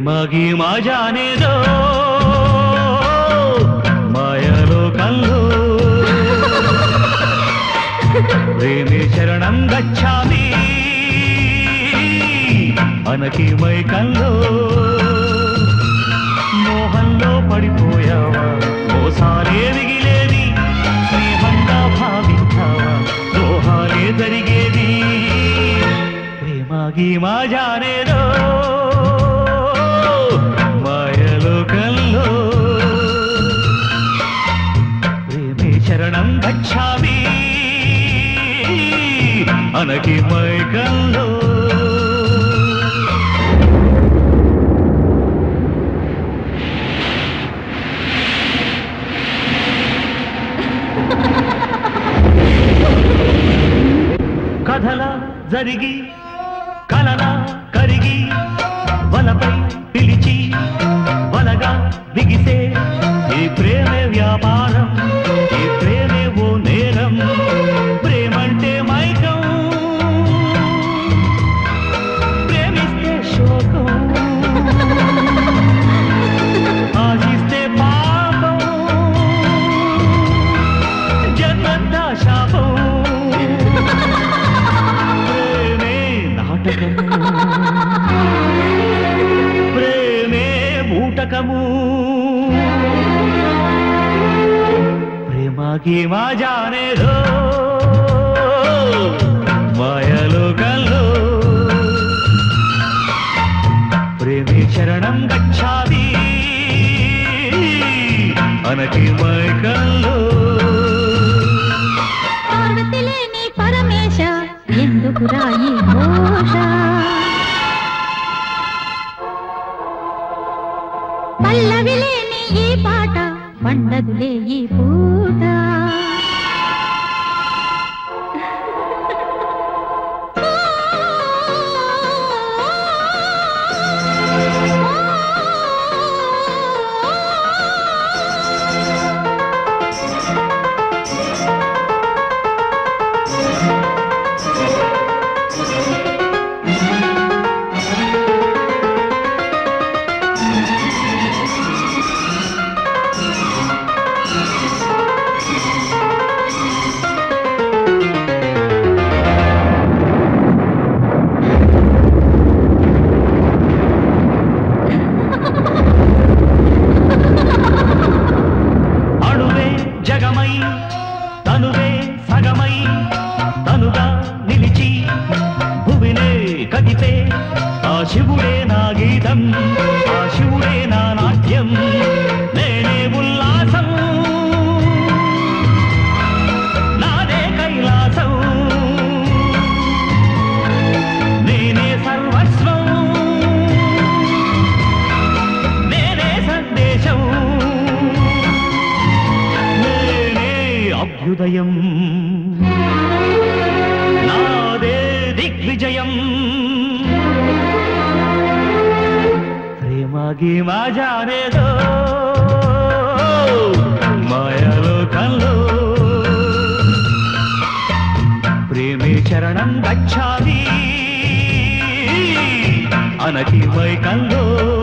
ప్రేమకి మాజానేదో మాయలో కల్లో ప్రేమే శరణం గచ్చామి అనకి మై కల్లో మోహంలో పడిపోయావా మోసాలే మిగిలేది స్నేహంగా భావించావా ద్రోహాలే జరిగేది ప్రేమకి మాజానేదో మాయలో కల్లో ప్రేమే శరణం గచ్చామి అనకి మైకల్లో కథల జరిగి కలల కరిగి వలపై పిలిచి వలగా బిగిసే ఈ ప్రేమే వ్యాపారం ఈ ప్రేమే ఓ నేరం ప్రేమంటే మైకం ప్రేమిస్తే శోకం ఆశిస్తే పాపం జన్మంతా శాపం ప్రేమే నాటకము ప్రేమే బూటకము ప్రేమకి మా జానేదో మాయలో కల్లో ప్రేమే శరణం గచ్చాది అనకి మైకల్లో పార్వతి లేని పరమేశ ఎందుకు రాయి ఘోష పల్లవి లేని ఈ పాట పండదులే ఈ పూట అణువే జగమై తనువే సగమై తనుగా నిలిచి భువినే కదితే ఆ శివుడే నా గీతం ఆ శివుడే నా నాట్యం నేనే ఉల్లాసం నాదే కైలాసం నేనే సర్వస్వం నేనే సందేశం నేనే అభ్యుదయం నాదే దిగ్విజయం ప్రేమకి మాజానేదో మాయలో కల్లో ప్రేమే శరణం గచ్చాది అనకి మై కల్లో